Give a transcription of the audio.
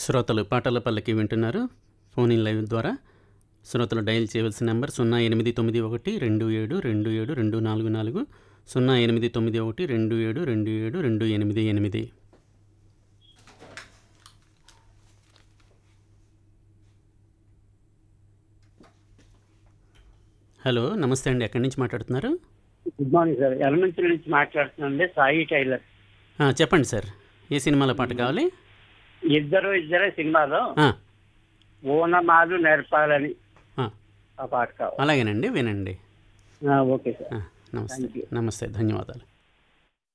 శ్రోతలు పాటల పల్లకి వింటున్నారు ఫోన్ ఇన్ లైవ్ ద్వారా శ్రోతలు డయల్ చేయవలసిన నెంబర్ సున్నా ఎనిమిది తొమ్మిది ఒకటి రెండు ఏడు రెండు ఏడు రెండు నాలుగు నాలుగు సున్నా ఎనిమిది తొమ్మిది ఒకటి రెండు ఏడు రెండు ఏడు రెండు ఎనిమిది ఎనిమిది హలో నమస్తే అండి ఎక్కడి నుంచి మాట్లాడుతున్నారు గుడ్ మార్నింగ్ సార్ ఎలమంచి నుంచి మాట్లాడుతున్నాండి సాయి టైలర్ ఆ, చెప్పండి సార్ ఏ సినిమాలో పాట కావాలి ఇద్దరు ఇద్దరే సినిమాలో ఆ, ఓనమాలు నేర్పాలని ఆ, ఆ పాట కావాలి అలాగేనండి వినండి ఆ, ఓకే సార్ ఆ, నమస్తే Thank you. నమస్తే ధన్యవాదాలు